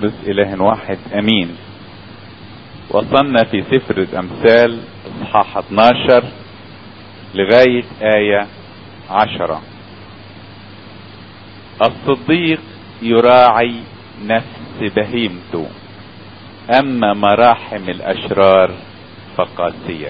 القدس إله واحد أمين وصلنا في سفر الأمثال إصحاح 12 لغاية آية عشرة الصديق يراعي نفس بهيمته أما مراحم الأشرار فقاسية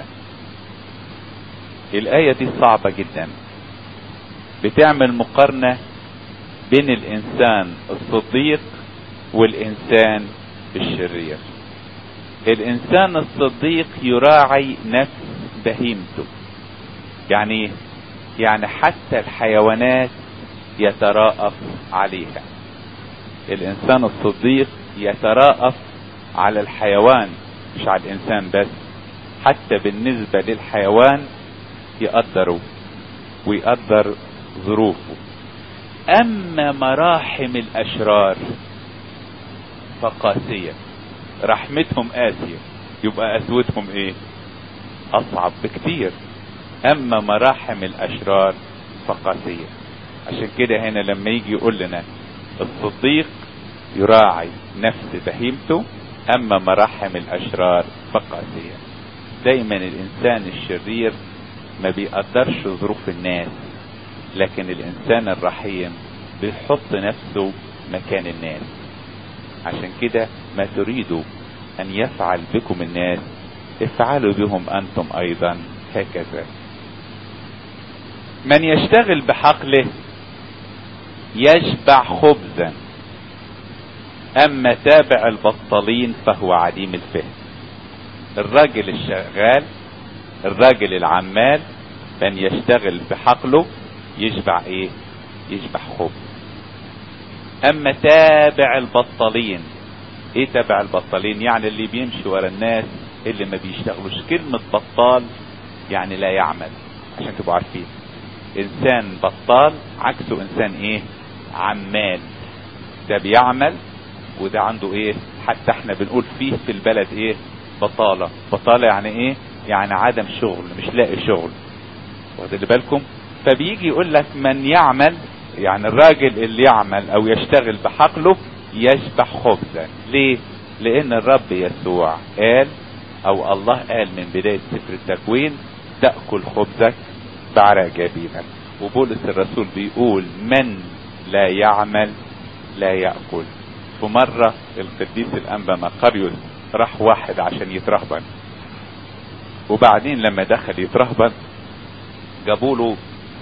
الآية دي صعبة جدا بتعمل مقارنة بين الإنسان الصديق والإنسان الشرير الإنسان الصديق يراعي نفس بهيمته يعني يعني حتى الحيوانات يتراءف عليها الإنسان الصديق يتراءف على الحيوان مش على الإنسان بس حتى بالنسبة للحيوان يقدره ويقدر ظروفه أما مراحم الأشرار فقاسية رحمتهم قاسية يبقى قسوتهم ايه اصعب بكتير اما مراحم الاشرار فقاسية عشان كده هنا لما يجي يقول لنا الصديق يراعي نفس بهيمته اما مراحم الاشرار فقاسية دايما الانسان الشرير ما بيقدرش ظروف الناس لكن الانسان الرحيم بيحط نفسه مكان الناس عشان كده ما تريدوا ان يفعل بكم الناس افعلوا بهم انتم ايضا هكذا من يشتغل بحقله يشبع خبزا اما تابع البطالين فهو عديم الفهم الراجل الشغال الراجل العمال من يشتغل بحقله يشبع ايه يشبع خبز اما تابع البطالين ايه تابع البطالين يعني اللي بيمشي ورا الناس اللي ما بيشتغلوش كلمة بطال يعني لا يعمل عشان تبقوا عارفين انسان بطال عكسه انسان ايه عمال ده بيعمل وده عنده ايه حتى احنا بنقول فيه في البلد ايه بطالة بطالة يعني ايه يعني عدم شغل مش لاقي شغل واخد بالكم فبيجي يقول لك من يعمل يعني الراجل اللي يعمل او يشتغل بحقله يشبع خبزا ليه لان الرب يسوع قال او الله قال من بداية سفر التكوين تأكل خبزك بعرق جبينك وبولس الرسول بيقول من لا يعمل لا يأكل في مرة القديس الأنبا مقريوس راح واحد عشان يترهبن وبعدين لما دخل يترهبن جابوا له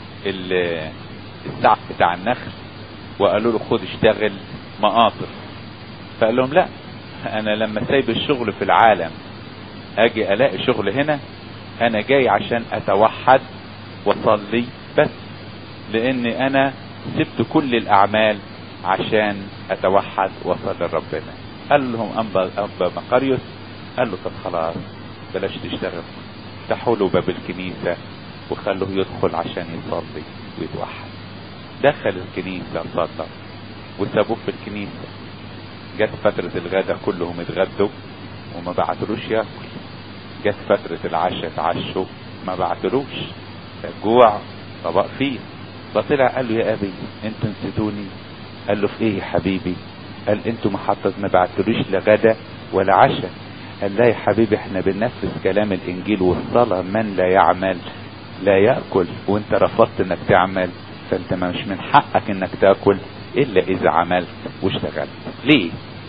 السعف بتاع النخل وقالوا له خد اشتغل مقاطر فقال لهم لا انا لما سايب الشغل في العالم اجي الاقي شغل هنا انا جاي عشان اتوحد واصلي بس لان انا سبت كل الاعمال عشان اتوحد واصل لربنا قال لهم انبا انبا مقاريوس قال له طب خلاص بلاش تشتغل افتحوا له باب الكنيسه وخلوه يدخل عشان يصلي ويتوحد دخل الكنيسه صلى وسابوه في الكنيسه جت فترة الغداء كلهم اتغدوا وما بعتلوش ياكل جت فترة العشاء اتعشوا ما بعتلوش الجوع طبق فيه فطلع قال له يا ابي انتوا نسيتوني قال له في ايه يا حبيبي قال انتوا ما حطت ما بعتلوش لا غدا ولا عشاء قال لا يا حبيبي احنا بننفذ كلام الانجيل والصلاة من لا يعمل لا يأكل وانت رفضت انك تعمل فانت مش من حقك انك تاكل الا اذا عملت واشتغلت ليه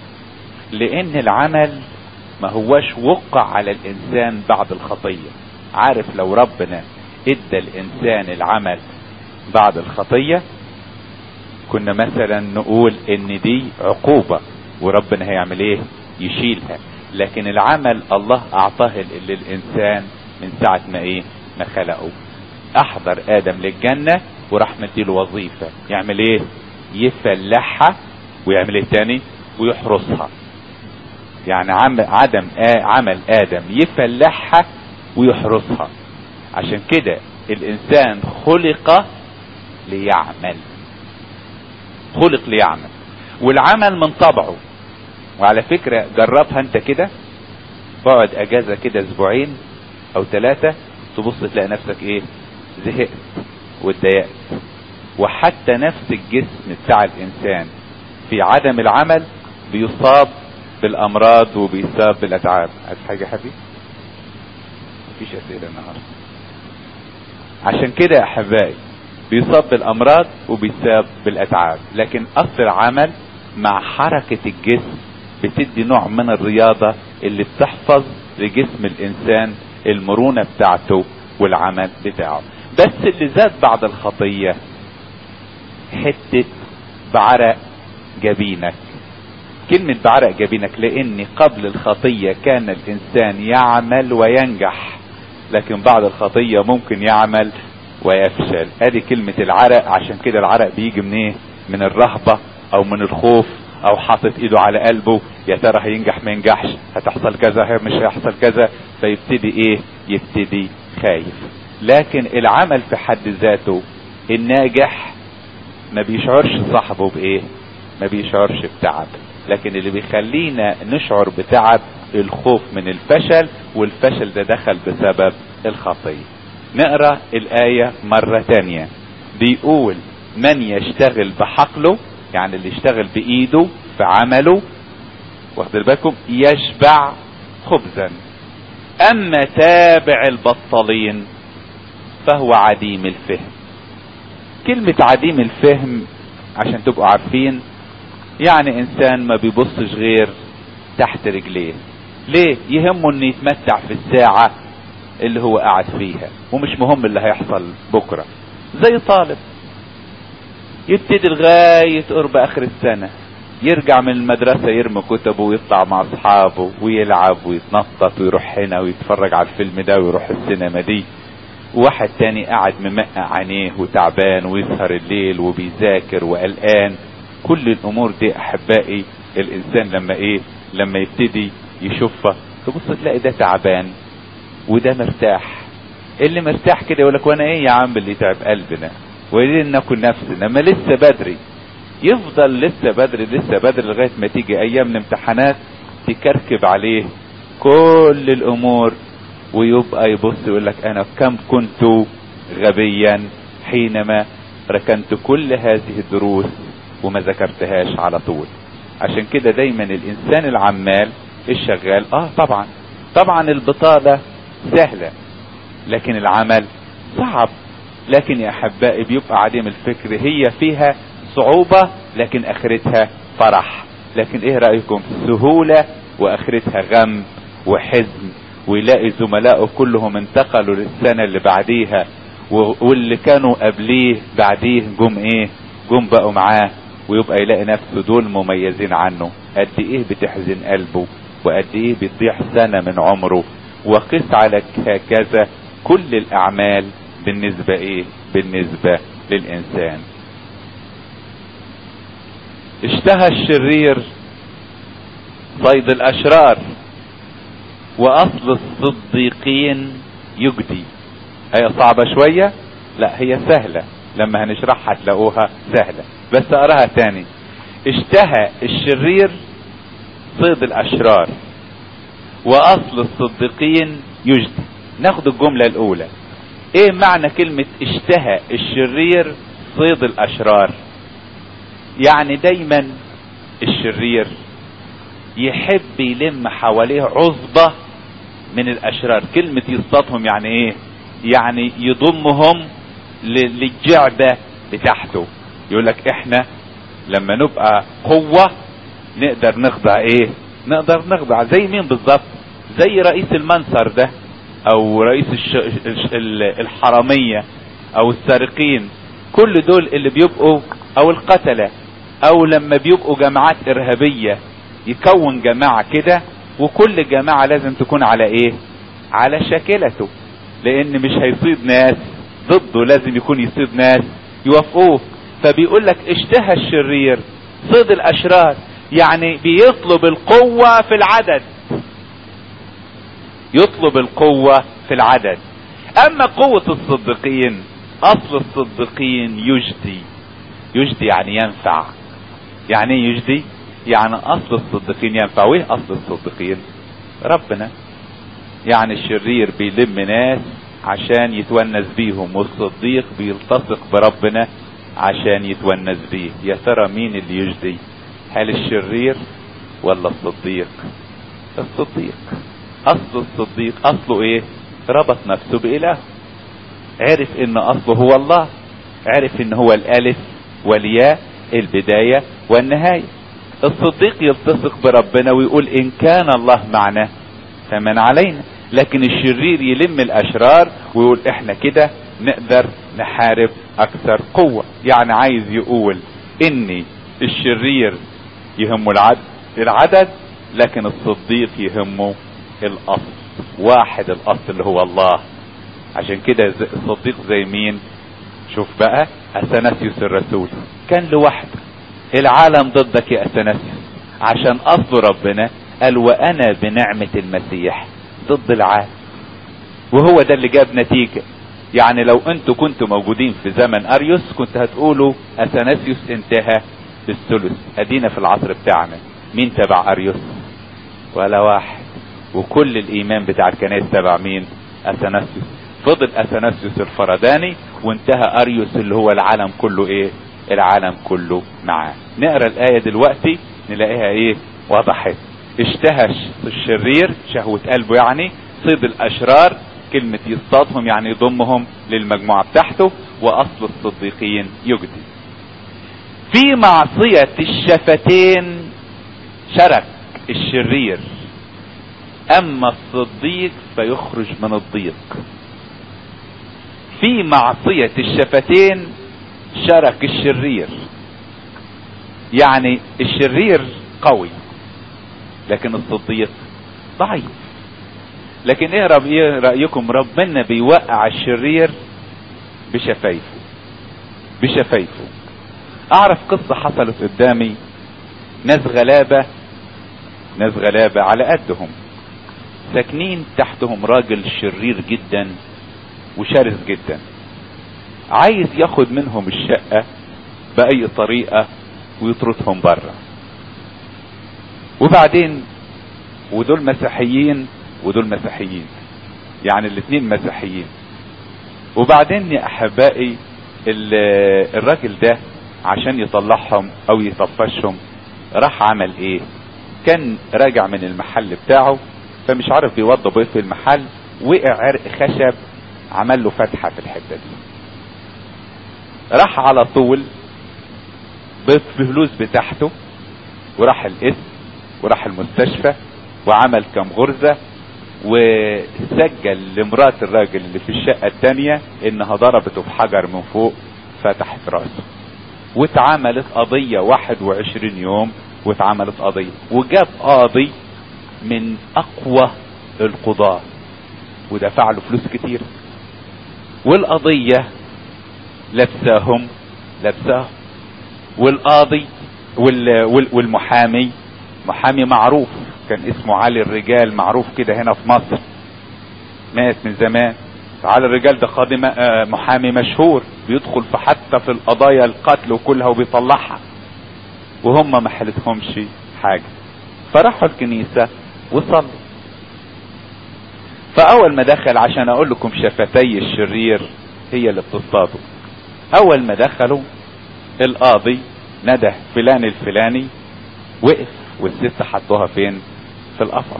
لان العمل ما هوش وقع على الانسان بعد الخطية عارف لو ربنا ادى الانسان العمل بعد الخطية كنا مثلا نقول ان دي عقوبة وربنا هيعمل ايه يشيلها لكن العمل الله اعطاه للانسان من ساعة ما ايه ما خلقه احضر ادم للجنة وراح مديله وظيفة يعمل ايه يفلحها ويعمل ايه تاني ويحرسها يعني عمل عدم آه عمل ادم يفلحها ويحرسها عشان كده الانسان خلق ليعمل خلق ليعمل والعمل من طبعه وعلى فكرة جربها انت كده اقعد اجازة كده اسبوعين او ثلاثة تبص تلاقي نفسك ايه زهقت واتضايقت وحتى نفس الجسم بتاع الانسان في عدم العمل بيصاب بالامراض وبيصاب بالاتعاب عايز حاجه يا حبيبي مفيش اسئله النهارده عشان كده يا احبائي بيصاب بالامراض وبيصاب بالاتعاب لكن اصل العمل مع حركه الجسم بتدي نوع من الرياضه اللي بتحفظ لجسم الانسان المرونه بتاعته والعمل بتاعه بس اللي زاد بعد الخطيه حته بعرق جبينك كلمة بعرق جبينك لان قبل الخطية كان الانسان يعمل وينجح لكن بعد الخطية ممكن يعمل ويفشل ادي كلمة العرق عشان كده العرق بيجي من ايه من الرهبة او من الخوف او حاطط ايده على قلبه يا ترى هينجح ما ينجحش هتحصل كذا مش هيحصل كذا فيبتدي ايه يبتدي خايف لكن العمل في حد ذاته الناجح ما بيشعرش صاحبه بايه ما بيشعرش بتعب لكن اللي بيخلينا نشعر بتعب الخوف من الفشل والفشل ده دخل بسبب الخطية نقرا الآية مرة تانية بيقول من يشتغل بحقله يعني اللي يشتغل بإيده في عمله واخد بالكم يشبع خبزا أما تابع البطالين فهو عديم الفهم كلمة عديم الفهم عشان تبقوا عارفين يعني انسان ما بيبصش غير تحت رجليه ليه يهمه انه يتمتع في الساعة اللي هو قاعد فيها ومش مهم اللي هيحصل بكرة زي طالب يبتدي لغاية قرب اخر السنة يرجع من المدرسة يرمي كتبه ويطلع مع اصحابه ويلعب ويتنطط ويروح هنا ويتفرج على الفيلم ده ويروح السينما دي واحد تاني قاعد ممقع عينيه وتعبان ويسهر الليل وبيذاكر وقلقان كل الامور دي احبائي الانسان لما ايه لما يبتدي يشوفها تبص تلاقي ده تعبان وده مرتاح اللي مرتاح كده يقول لك وانا ايه يا عم اللي تعب قلبنا وليه ناكل نفسنا ما لسه بدري يفضل لسه بدري لسه بدري لغايه ما تيجي ايام الامتحانات تكركب عليه كل الامور ويبقى يبص يقول لك انا كم كنت غبيا حينما ركنت كل هذه الدروس وما ذكرتهاش على طول عشان كده دايما الانسان العمال الشغال اه طبعا طبعا البطالة سهلة لكن العمل صعب لكن يا احبائي بيبقى عديم الفكر هي فيها صعوبة لكن اخرتها فرح لكن ايه رأيكم سهولة واخرتها غم وحزن ويلاقي زملائه كلهم انتقلوا للسنة اللي بعديها واللي كانوا قبليه بعديه جم ايه جم بقوا معاه ويبقى يلاقي نفسه دول مميزين عنه قد ايه بتحزن قلبه وقد ايه بتضيع سنة من عمره وقس على هكذا كل الاعمال بالنسبة ايه بالنسبة للانسان اشتهى الشرير صيد الاشرار واصل الصديقين يجدي هي صعبة شوية لا هي سهلة لما هنشرحها تلاقوها سهلة بس اقراها تاني اشتهى الشرير صيد الاشرار واصل الصديقين يجدي ناخد الجملة الاولى ايه معنى كلمة اشتهى الشرير صيد الاشرار يعني دايما الشرير يحب يلم حواليه عصبة من الاشرار كلمة يصطادهم يعني ايه يعني يضمهم للجعبة بتاعته يقول لك احنا لما نبقى قوة نقدر نخضع ايه نقدر نخضع زي مين بالظبط زي رئيس المنصر ده او رئيس الش... الحرامية او السارقين كل دول اللي بيبقوا او القتلة او لما بيبقوا جماعات ارهابية يكون جماعة كده وكل جماعة لازم تكون على ايه على شاكلته لان مش هيصيد ناس ضده لازم يكون يصيد ناس يوافقوه فبيقول لك اشتهى الشرير صيد الاشرار يعني بيطلب القوة في العدد يطلب القوة في العدد اما قوة الصديقين اصل الصديقين يجدي يجدي يعني ينفع يعني ايه يجدي يعني اصل الصديقين ينفع وايه اصل الصديقين ربنا يعني الشرير بيلم ناس عشان يتونس بيهم والصديق بيلتصق بربنا عشان يتونس بيه يا ترى مين اللي يجدي هل الشرير ولا الصديق الصديق اصل الصديق اصله ايه ربط نفسه باله عرف ان اصله هو الله عرف ان هو الالف والياء البداية والنهاية الصديق يلتصق بربنا ويقول ان كان الله معنا فمن علينا لكن الشرير يلم الاشرار ويقول احنا كده نقدر نحارب اكثر قوة يعني عايز يقول اني الشرير يهمه العدد العدد لكن الصديق يهمه الاصل واحد الاصل اللي هو الله عشان كده الصديق زي مين شوف بقى اثناسيوس الرسول كان لوحده العالم ضدك يا اثناسيوس عشان اصل ربنا قال وانا بنعمة المسيح ضد العالم وهو ده اللي جاب نتيجة يعني لو انتوا كنتوا موجودين في زمن اريوس كنت هتقولوا اثناسيوس انتهى بالثلث ادينا في العصر بتاعنا مين تبع اريوس ولا واحد وكل الايمان بتاع الكنائس تبع مين اثناسيوس فضل اثناسيوس الفرداني وانتهى اريوس اللي هو العالم كله ايه العالم كله معاه نقرا الايه دلوقتي نلاقيها ايه وضحت اشتهى الشرير شهوة قلبه يعني صيد الاشرار كلمة يصطادهم يعني يضمهم للمجموعة بتاعته واصل الصديقين يجدي في معصية الشفتين شرك الشرير اما الصديق فيخرج من الضيق في معصية الشفتين شرك الشرير يعني الشرير قوي لكن الصديق ضعيف لكن ايه رأيكم ربنا بيوقع الشرير بشفايفه بشفايفه اعرف قصة حصلت قدامي ناس غلابة ناس غلابة على قدهم ساكنين تحتهم راجل شرير جدا وشرس جدا عايز ياخد منهم الشقة بأي طريقة ويطردهم بره وبعدين ودول مسيحيين ودول مسيحيين يعني الاثنين مسيحيين وبعدين يا احبائي الراجل ده عشان يطلعهم او يطفشهم راح عمل ايه كان راجع من المحل بتاعه فمش عارف بيوضب ايه في المحل وقع عرق خشب عمل له فتحة في الحتة دي راح على طول بالفلوس بتاعته وراح القسم وراح المستشفى وعمل كم غرزة وسجل لمرات الراجل اللي في الشقة التانية انها ضربته بحجر من فوق فتحت راسه واتعملت قضية 21 يوم واتعملت قضية وجاب قاضي من اقوى القضاة ودفع له فلوس كتير والقضية لبساهم لبساهم والقاضي وال وال والمحامي محامي معروف كان اسمه علي الرجال معروف كده هنا في مصر مات من زمان علي الرجال ده قاضي محامي مشهور بيدخل في حتى في القضايا القتل وكلها وبيطلعها وهم ما حلتهمش حاجة فراحوا الكنيسة وصلوا فاول ما دخل عشان اقول لكم شفتي الشرير هي اللي بتصطاده اول ما دخلوا القاضي نده فلان الفلاني وقف والست حطوها فين في القفص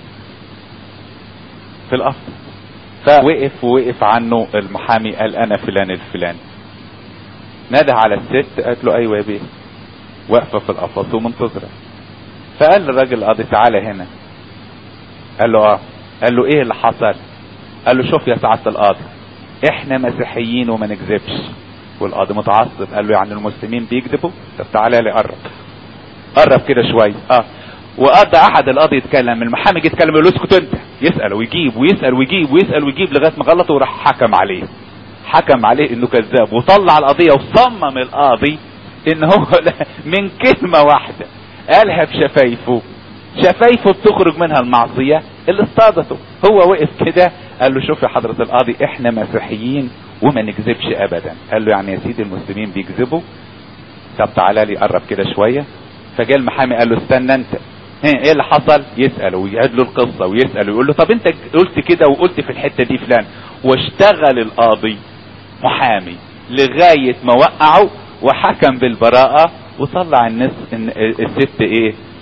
في القفص فوقف ووقف عنه المحامي قال انا فلان الفلاني نده على الست قالت له ايوه يا بيه واقفه في القفص ومنتظره فقال للراجل القاضي تعالى هنا قال له اه قال له ايه اللي حصل قال له شوف يا سعاده القاضي احنا مسيحيين وما نكذبش والقاضي متعصب قال له يعني المسلمين بيكذبوا طب تعالى لي قرب قرب كده شويه اه وقضى احد القاضي يتكلم المحامي جه يتكلم يقول له اسكت انت يسال ويجيب ويسال ويجيب ويسال ويجيب لغايه ما غلطه وراح حكم عليه حكم عليه انه كذاب وطلع القضيه وصمم القاضي ان هو من كلمه واحده قالها بشفايفه شفايفه بتخرج منها المعصيه اللي اصطادته هو وقف كده قال له شوف يا حضره القاضي احنا مسيحيين وما نكذبش ابدا قال له يعني يا سيدي المسلمين بيكذبوا طب تعالى لي قرب كده شويه فجاء المحامي قال له استنى انت ايه اللي حصل يسأله ويعيد له القصة ويسأله ويقول له طب انت قلت كده وقلت في الحتة دي فلان واشتغل القاضي محامي لغاية ما وقعه وحكم بالبراءة وطلع الناس الست ايه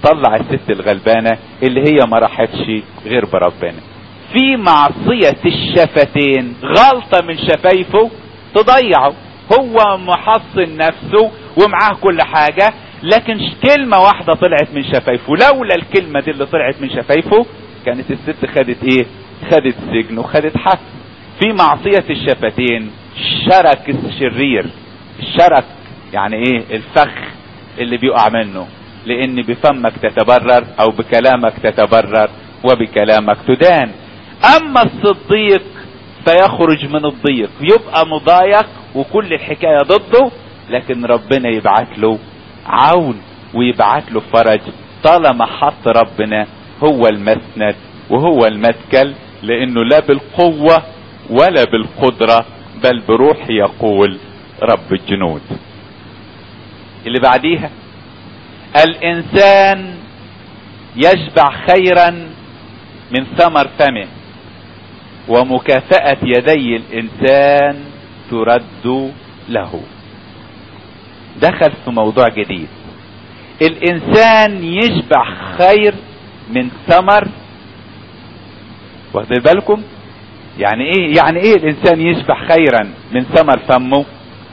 طلع الست الغلبانة اللي هي ما راحتش غير بربنا في معصية الشفتين غلطة من شفايفه تضيعه هو محصن نفسه ومعاه كل حاجة لكن كلمة واحدة طلعت من شفايفه لولا الكلمة دي اللي طلعت من شفايفه كانت الست خدت ايه خدت سجن وخدت حبس في معصية الشفتين شرك الشرير الشرك يعني ايه الفخ اللي بيقع منه لان بفمك تتبرر او بكلامك تتبرر وبكلامك تدان اما الصديق فيخرج من الضيق يبقى مضايق وكل الحكاية ضده لكن ربنا يبعت له عون ويبعت له فرج طالما حط ربنا هو المسند وهو المتكل لانه لا بالقوة ولا بالقدرة بل بروح يقول رب الجنود اللي بعديها الانسان يشبع خيرا من ثمر فمه ومكافأة يدي الانسان ترد له دخل في موضوع جديد الانسان يشبع خير من ثمر واخدين بالكم يعني ايه يعني ايه الانسان يشبع خيرا من ثمر فمه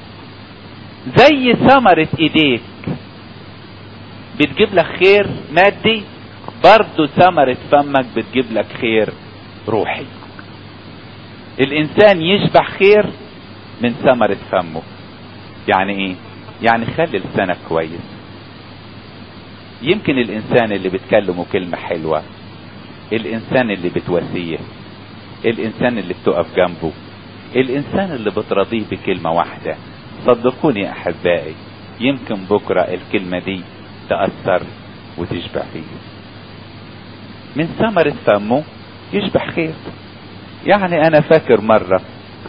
زي ثمرة ايديك بتجيب لك خير مادي برضه ثمرة فمك بتجيب لك خير روحي الانسان يشبع خير من ثمرة فمه يعني ايه يعني خلي لسانك كويس يمكن الانسان اللي بتكلمه كلمة حلوة الانسان اللي بتواسيه الانسان اللي بتقف جنبه الانسان اللي بترضيه بكلمة واحدة صدقوني يا احبائي يمكن بكرة الكلمة دي تأثر وتشبع فيه من ثمرة فمه يشبع خير يعني انا فاكر مرة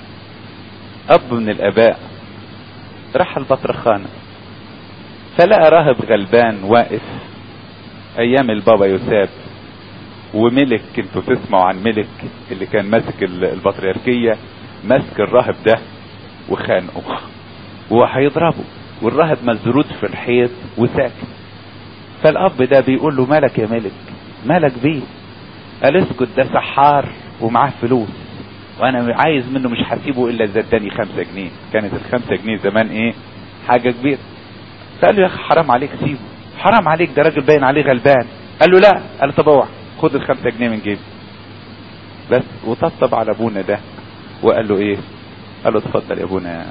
اب من الاباء راح البطرخانة فلقى راهب غلبان واقف ايام البابا يساب وملك انتوا تسمعوا عن ملك اللي كان ماسك البطريركية ماسك الراهب ده وخانقه وهيضربه والراهب مزرود في الحيط وساكت فالاب ده بيقول له مالك يا ملك مالك بيه قال اسكت ده سحار ومعاه فلوس وانا عايز منه مش هسيبه الا اذا اداني خمسة جنيه كانت الخمسة جنيه زمان ايه حاجة كبيرة فقال له يا اخي حرام عليك سيبه حرام عليك ده راجل باين عليه غلبان قال له لا قال له طب اوعى خد الخمسة جنيه من جيبي بس وطبطب على ابونا ده وقال له ايه قال له اتفضل يا ابونا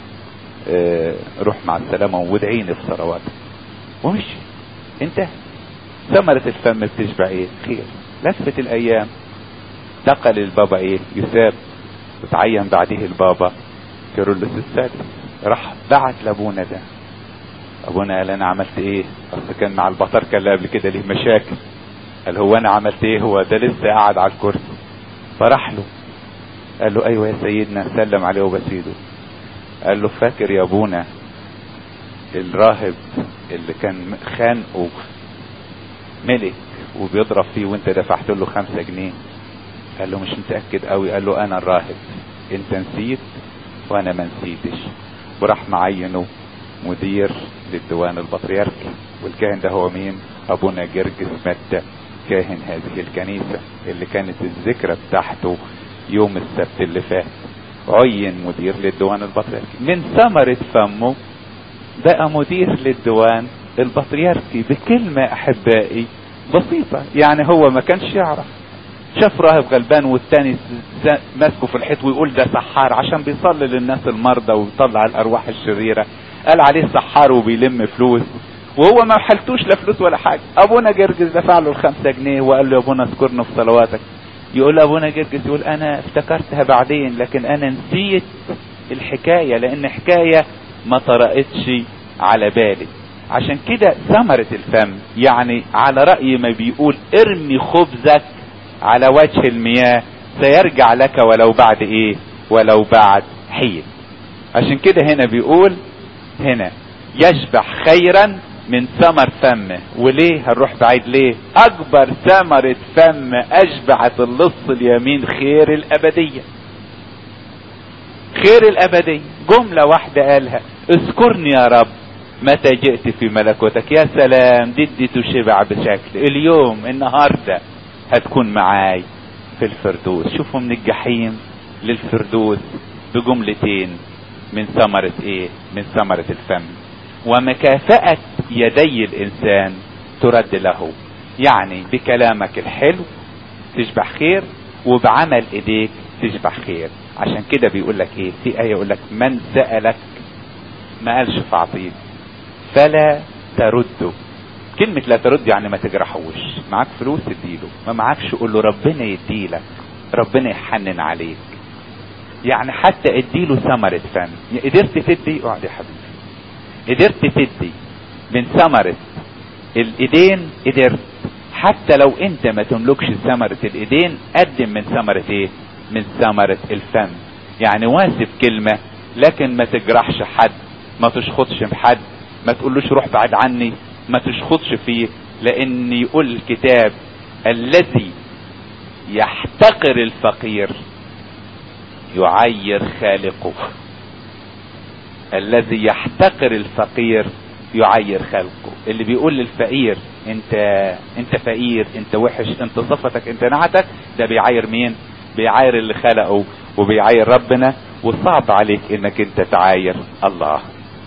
اه روح مع السلامة وادعيني في ثرواتك ومشي انتهى ثمرة الفم بتشبع ايه خير لفت الايام انتقل البابا ايه يساب وتعين بعده البابا كيرلس السادس راح بعت لابونا ده ابونا قال انا عملت ايه اصل كان مع البطاركة اللي قبل كده ليه مشاكل قال هو انا عملت ايه هو ده لسه قاعد على الكرسي فراح له قال له ايوه يا سيدنا سلم عليه وبسيده قال له فاكر يا ابونا الراهب اللي كان خانقه ملك وبيضرب فيه وانت دفعت له خمسة جنيه قال له مش متأكد قوي قال له انا الراهب انت نسيت وانا ما نسيتش وراح معينه مدير للديوان البطريركي والكاهن ده هو مين ابونا جرجس متى كاهن هذه الكنيسة اللي كانت الذكرى بتاعته يوم السبت اللي فات عين مدير للديوان البطريركي من ثمرة فمه بقى مدير للديوان البطريركي بكلمة احبائي بسيطة يعني هو ما كانش يعرف شاف راهب غلبان والتاني ماسكه في الحيط ويقول ده سحار عشان بيصلي للناس المرضى ويطلع الارواح الشريرة قال عليه سحار وبيلم فلوس وهو ما حلتوش لا فلوس ولا حاجة ابونا جرجس دفع له الخمسة جنيه وقال له يا ابونا اذكرنا في صلواتك يقول ابونا جرجس يقول انا افتكرتها بعدين لكن انا نسيت الحكاية لان حكاية ما طرقتش على بالي عشان كده ثمرة الفم يعني على رأي ما بيقول ارمي خبزك على وجه المياه سيرجع لك ولو بعد ايه ولو بعد حين عشان كده هنا بيقول هنا يشبع خيرا من ثمر فمه وليه هنروح بعيد ليه اكبر ثمرة فم اشبعت اللص اليمين خير الابدية خير الابدية جملة واحدة قالها اذكرني يا رب متى جئت في ملكوتك يا سلام دي تشبع بشكل اليوم النهاردة هتكون معاي في الفردوس شوفوا من الجحيم للفردوس بجملتين من ثمرة ايه من ثمرة الفم ومكافأة يدي الانسان ترد له يعني بكلامك الحلو تشبع خير وبعمل ايديك تشبع خير عشان كده بيقول لك ايه في ايه يقول لك من سألك ما قالش فاعطيه فلا ترده كلمة لا ترد يعني ما تجرحوش معاك فلوس اديله ما معاكش قول له ربنا يديلك ربنا يحنن عليك يعني حتى اديله ثمرة فم قدرت تدي اقعد يا حبيبي قدرت تدي من ثمرة الايدين قدرت حتى لو انت ما تملكش ثمرة الايدين قدم من ثمرة ايه من ثمرة الفم يعني واسف كلمة لكن ما تجرحش حد ما تشخطش بحد ما تقولوش روح بعد عني ما تشخطش فيه لان يقول الكتاب الذي يحتقر الفقير يعير خالقه الذي يحتقر الفقير يعير خلقه اللي بيقول للفقير انت انت فقير انت وحش انت صفتك انت نعتك ده بيعاير مين بيعاير اللي خلقه وبيعاير ربنا وصعب عليك انك انت تعاير الله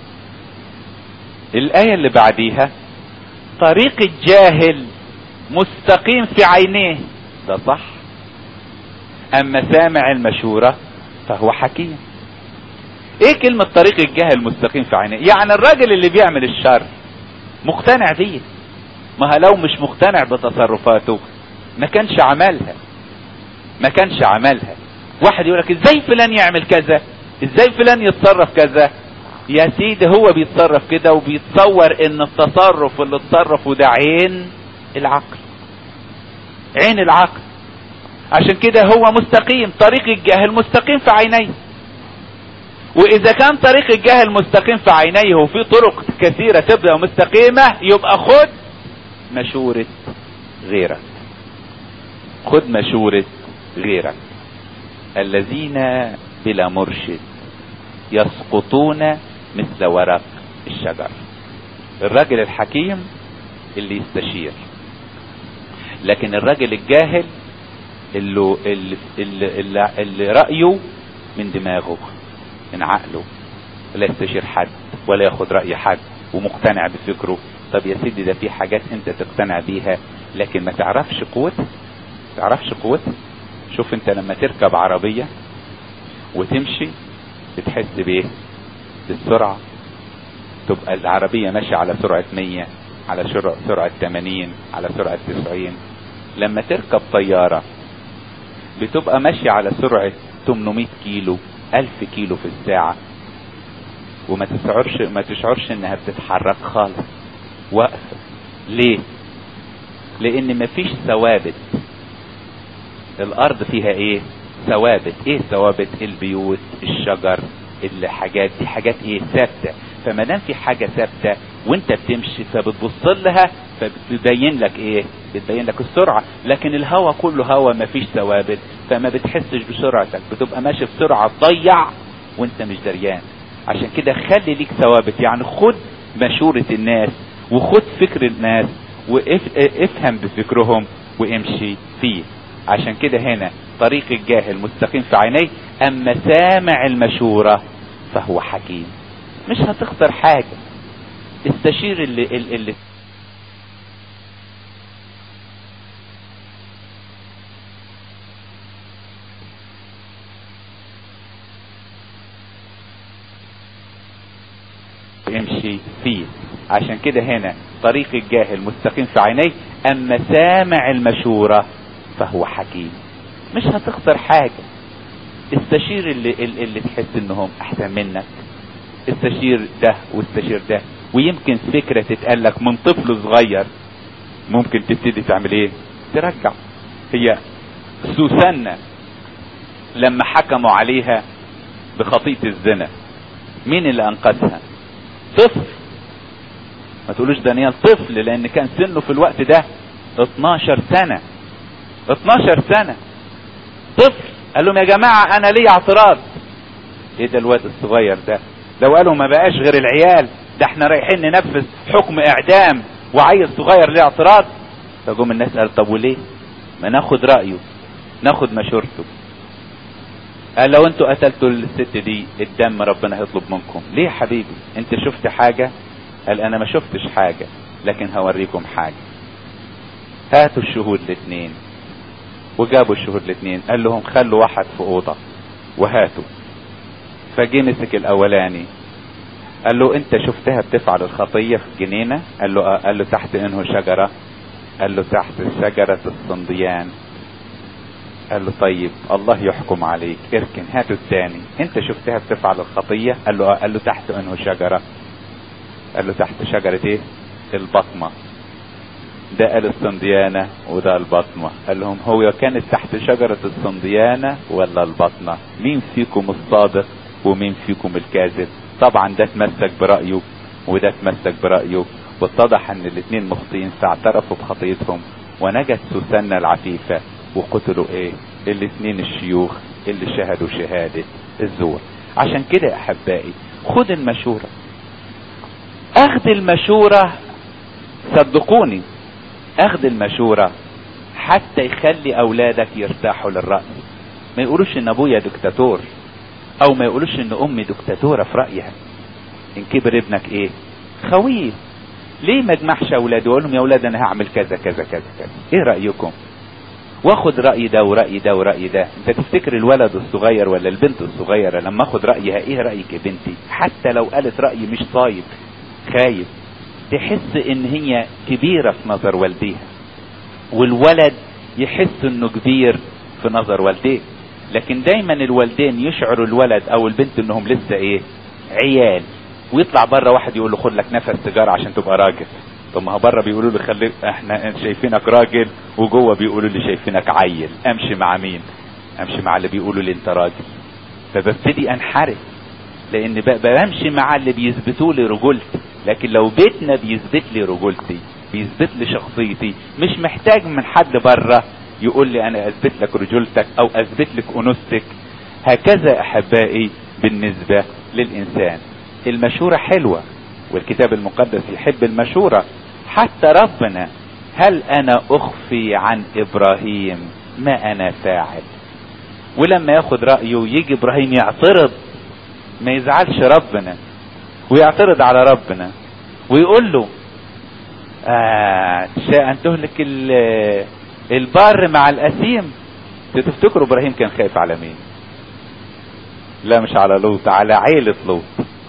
الايه اللي بعديها طريق الجاهل مستقيم في عينيه ده صح اما سامع المشورة فهو حكيم ايه كلمة طريق الجاهل مستقيم في عينيه يعني الراجل اللي بيعمل الشر مقتنع بيه ما لو مش مقتنع بتصرفاته ما كانش عملها ما كانش عملها واحد يقول لك ازاي فلان يعمل كذا ازاي فلان يتصرف كذا يا سيدي هو بيتصرف كده وبيتصور ان التصرف اللي اتصرفه ده عين العقل عين العقل عشان كده هو مستقيم طريق الجاهل مستقيم في عينيه واذا كان طريق الجاهل مستقيم في عينيه وفي طرق كثيرة تبدأ مستقيمة يبقى خد مشورة غيرك خد مشورة غيرك الذين بلا مرشد يسقطون مثل ورق الشجر الراجل الحكيم اللي يستشير لكن الراجل الجاهل اللي, اللي, اللي, اللي رأيه من دماغه من عقله لا يستشير حد ولا ياخد رأي حد ومقتنع بفكره طب يا سيدي ده في حاجات انت تقتنع بيها لكن ما تعرفش قوتها تعرفش قوتها شوف انت لما تركب عربية وتمشي بتحس بايه بالسرعة تبقى العربية ماشية على سرعة 100 على سرعة 80 على سرعة 90 لما تركب طيارة بتبقى ماشية على سرعة 800 كيلو 1000 كيلو في الساعة وما تشعرش ما تشعرش انها بتتحرك خالص واقفة ليه لان مفيش ثوابت الارض فيها ايه ثوابت ايه ثوابت البيوت الشجر الحاجات دي حاجات ايه ثابته فما دام في حاجه ثابته وانت بتمشي فبتبص لها فبتبين لك ايه بتبين لك السرعه لكن الهواء كله هواء ما فيش ثوابت فما بتحسش بسرعتك بتبقى ماشي بسرعه تضيع وانت مش دريان عشان كده خلي ليك ثوابت يعني خد مشورة الناس وخد فكر الناس وافهم بفكرهم وامشي فيه عشان كده هنا طريق الجاهل مستقيم في عينيه اما سامع المشورة فهو حكيم مش هتخسر حاجة استشير اللي, اللي امشي فيه عشان كده هنا طريق الجاهل مستقيم في عينيه اما سامع المشورة فهو حكيم مش هتخسر حاجة استشير اللي, اللي تحس انهم احسن منك استشير ده واستشير ده ويمكن فكرة تتقالك من طفل صغير ممكن تبتدي تعمل ايه ترجع هي سوسنة لما حكموا عليها بخطيئة الزنا مين اللي انقذها طفل ما تقولوش دانيال طفل لان كان سنه في الوقت ده 12 سنة 12 سنة طفل قال لهم يا جماعة انا لي اعتراض ايه ده الواد الصغير ده لو قالوا ما بقاش غير العيال ده احنا رايحين ننفذ حكم اعدام وعيل صغير ليه اعتراض فجم الناس قال طب وليه ما ناخد رايه ناخد مشورته قال لو انتوا قتلتوا الست دي الدم ربنا هيطلب منكم ليه يا حبيبي انت شفت حاجة قال انا ما شفتش حاجة لكن هوريكم حاجة هاتوا الشهود الاثنين وجابوا الشهود الاثنين قال لهم خلوا واحد في اوضه وهاتوا فجه مسك الاولاني قال له انت شفتها بتفعل الخطيه في الجنينه قال له آه. قال له تحت انه شجره قال له تحت شجره الصنديان قال له طيب الله يحكم عليك اركن هاتوا الثاني انت شفتها بتفعل الخطيه قال له آه. قال له تحت انه شجره قال له تحت شجره ايه البطمه ده قال الصنديانة وده البطنة قال لهم هو كانت تحت شجرة الصنديانة ولا البطنة مين فيكم الصادق ومين فيكم الكاذب طبعا ده تمسك برأيه وده تمسك برأيه واتضح ان الاثنين مخطئين فاعترفوا بخطيتهم ونجت سوسنة العفيفة وقتلوا ايه الاثنين الشيوخ اللي شهدوا شهادة الزور عشان كده يا احبائي خد المشورة اخذ المشورة صدقوني اخذ المشورة حتى يخلي اولادك يرتاحوا للرأي ما يقولوش ان ابويا دكتاتور او ما يقولوش ان امي دكتاتورة في رأيها ان كبر ابنك ايه خويه ليه ما اجمعش اولاده واقول لهم يا اولاد انا هعمل كذا كذا كذا كذا ايه رايكم واخد راي ده وراي ده وراي ده انت تفتكر الولد الصغير ولا البنت الصغيره لما اخد رايها ايه رايك يا بنتي حتى لو قالت راي مش طايب خايف تحس ان هي كبيره في نظر والديها والولد يحس انه كبير في نظر والديه لكن دايما الوالدين يشعروا الولد او البنت انهم لسه ايه عيال ويطلع بره واحد يقول له خد لك نفس سيجاره عشان تبقى راجل طب ما بره بيقولوا لي خليك احنا شايفينك راجل وجوه بيقولوا لي شايفينك عيل امشي مع مين امشي مع اللي بيقولوا لي انت راجل فببتدي انحرف لان بمشي مع اللي بيثبتوا لي رجولتي لكن لو بيتنا بيثبت لي رجولتي بيثبت لي شخصيتي مش محتاج من حد بره يقول لي انا اثبت لك رجولتك او اثبت لك انوثتك هكذا احبائي بالنسبه للانسان المشورة حلوة والكتاب المقدس يحب المشورة حتى ربنا هل انا اخفي عن ابراهيم ما انا فاعل ولما ياخد رأيه يجي ابراهيم يعترض ما يزعلش ربنا ويعترض على ربنا ويقول له آه ان تهلك البار مع الاسيم تفتكروا ابراهيم كان خايف على مين لا مش على لوط على عيلة لوط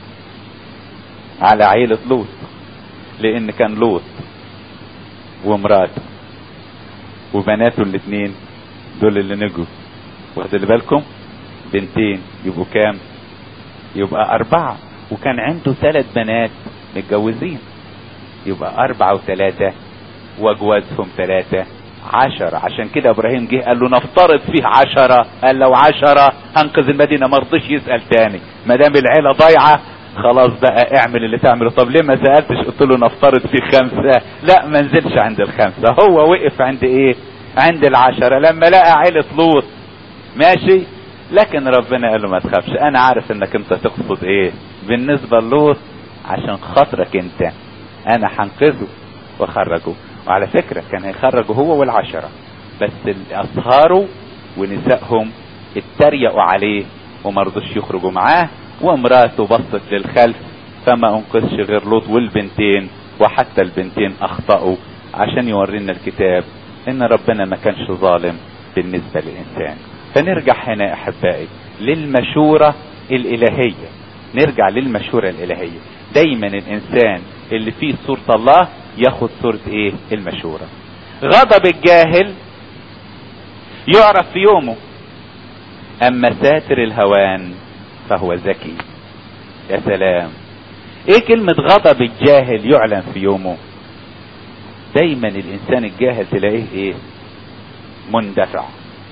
على عيلة لوط لان كان لوط ومراته وبناته الاثنين دول اللي نجوا واخد بالكم بنتين يبقوا كام يبقى اربعة وكان عنده ثلاث بنات متجوزين يبقى اربعة وثلاثة واجوازهم ثلاثة عشرة عشان كده ابراهيم جه قال له نفترض فيه عشرة قال لو عشرة انقذ المدينة ما رضيش يسأل تاني ما دام العيلة ضايعة خلاص بقى اعمل اللي تعمله طب ليه ما سألتش قلت له نفترض في خمسة لا ما نزلش عند الخمسة هو وقف عند ايه عند العشرة لما لقى عيلة لوط ماشي لكن ربنا قال له ما تخافش انا عارف انك انت تقصد ايه بالنسبة للوط عشان خاطرك انت انا هنقذه واخرجه وعلى فكرة كان هيخرجوا هو والعشرة بس اصهاره ونسائهم اتريقوا عليه وما رضوش يخرجوا معاه وامراته بصت للخلف فما انقذش غير لوط والبنتين وحتى البنتين اخطأوا عشان يورينا الكتاب ان ربنا ما كانش ظالم بالنسبة للانسان فنرجع هنا احبائي للمشورة الالهية نرجع للمشورة الالهية دايما الانسان اللي فيه صورة الله ياخد صورة ايه المشورة غضب الجاهل يعرف في يومه اما ساتر الهوان فهو ذكي يا سلام ايه كلمة غضب الجاهل يعلن في يومه دايما الانسان الجاهل تلاقيه ايه مندفع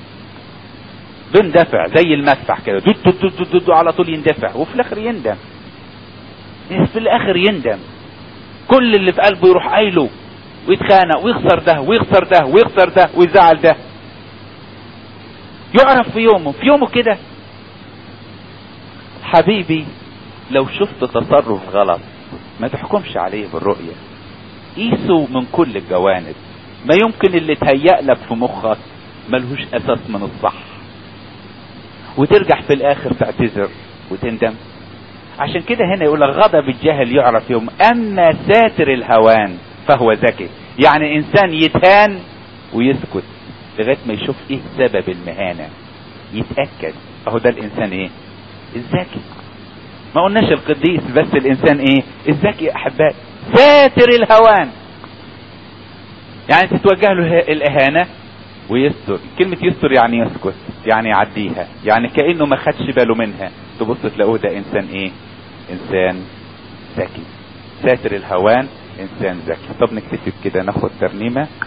بندفع زي المدفع كده دو دو دو دو دو على طول يندفع وفي الاخر يندم في الاخر يندم كل اللي في قلبه يروح قايله ويتخانق ويخسر ده ويخسر ده ويخسر ده ويزعل ده يعرف في يومه في يومه كده حبيبي لو شفت تصرف غلط ما تحكمش عليه بالرؤية قيسه من كل الجوانب ما يمكن اللي تهيأ لك في مخك ملهوش اساس من الصح وترجع في الاخر تعتذر وتندم عشان كده هنا يقول لك غضب الجاهل يعرف يوم اما ساتر الهوان فهو ذكي يعني انسان يتهان ويسكت لغايه ما يشوف ايه سبب المهانه يتاكد اهو ده الانسان ايه الذكي ما قلناش القديس بس الانسان ايه الذكي يا احبائي ساتر الهوان يعني تتوجه له الاهانه ويستر كلمة يستر يعني يسكت يعني يعديها يعني كأنه ما خدش باله منها تبص تلاقوه ده انسان ايه انسان ذكي ساتر الهوان انسان ذكي طب نكتفي بكده ناخد ترنيمة